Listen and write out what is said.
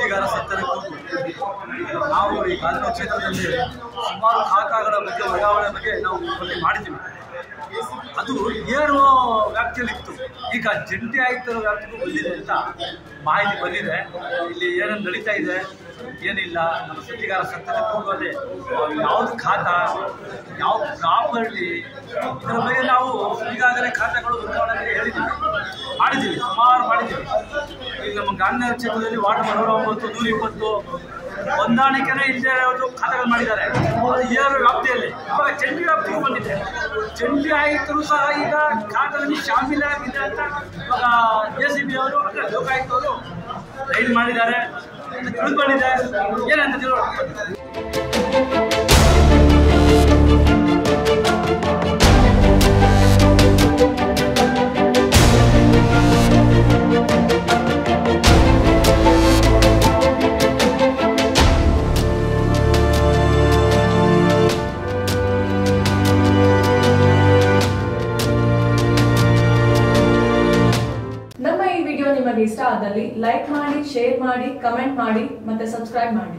ಸುದ್ದಿಗಾರ ಸತ್ತರ ಕೂಗು ನಾವು ಈ ಗಾಂಧಿ ಕ್ಷೇತ್ರದಲ್ಲಿ ಸುಮಾರು ಖಾತಾಗಳ ಬಗ್ಗೆ ವರ್ಗಾವಣೆ ಬಗ್ಗೆ ನಾವು ವರದಿ ಮಾಡಿದ್ದೀವಿ ಅದು ಏರುವ ವ್ಯಾಪ್ತಿಯಲ್ಲಿತ್ತು ಈಗ ಜಂಟಿ ಆಯುಕ್ತರ ವ್ಯಾಪ್ತಿಗೂ ಬಂದಿದೆ ಅಂತ ಮಾಹಿತಿ ಬಂದಿದೆ ಇಲ್ಲಿ ಏನೇನು ನಡೀತಾ ಇದೆ ಏನಿಲ್ಲ ನಮ್ಮ ಸುದ್ದಿಗಾರ ಸತ್ತರ ಕೂಗೋದೆ ಯಾವ್ದು ಖಾತಾ ಯಾವ ಪ್ರಾಪರ್ಟಿ ಇದರ ಬಗ್ಗೆ ನಾವು ಈಗಾಗಲೇ ಖಾತೆಗಳು ವರ್ಗಾವಣೆ ಬಗ್ಗೆ ಹೇಳಿದ್ದೀವಿ ಮಾಡಿದ್ದೀವಿ ಸುಮಾರು ಮಾಡಿದ್ದೀವಿ ಈಗ ನಮ್ಮ ಗಾಂಧಿನಗರ ಕ್ಷೇತ್ರದಲ್ಲಿ ವಾರ್ಡ್ ನಂಬರ್ ನೂರ ಒಂಬತ್ತು ನೂರ ಇಪ್ಪತ್ತು ಹೊಂದಾಣಿಕೆನೇ ಇಲ್ಲದೆ ಅವರು ಖಾತೆಗಳು ಮಾಡಿದ್ದಾರೆ ಅದು ಏಳು ವ್ಯಾಪ್ತಿಯಲ್ಲಿ ಇವಾಗ ಚಂಡಿ ವ್ಯಾಪ್ತಿಗೂ ಬಂದಿದೆ ಚಂಡಿ ಆಯುಕ್ತರು ಸಹ ಈಗ ಖಾತೆಯಲ್ಲಿ ಶಾಮೀಲಾಗಿದೆ ಅಂತ ಇವಾಗ ಎ ಸಿ ಬಿ ಅವರು ಅಂದರೆ ಲೋಕಾಯುಕ್ತ ಅವರು ರೈಡ್ ಮಾಡಿದ್ದಾರೆ ಅಂತ ತಿಳಿದು ಬಂದಿದೆ ಏನಂತ ತಿಳೋಣ ನಮ್ಮ ಈ ವಿಡಿಯೋ ನಿಮಗೆ ಇಷ್ಟ ಆದಲ್ಲಿ ಲೈಕ್ ಮಾಡಿ ಶೇರ್ ಮಾಡಿ ಕಮೆಂಟ್ ಮಾಡಿ ಮತ್ತೆ ಸಬ್ಸ್ಕ್ರೈಬ್ ಮಾಡಿ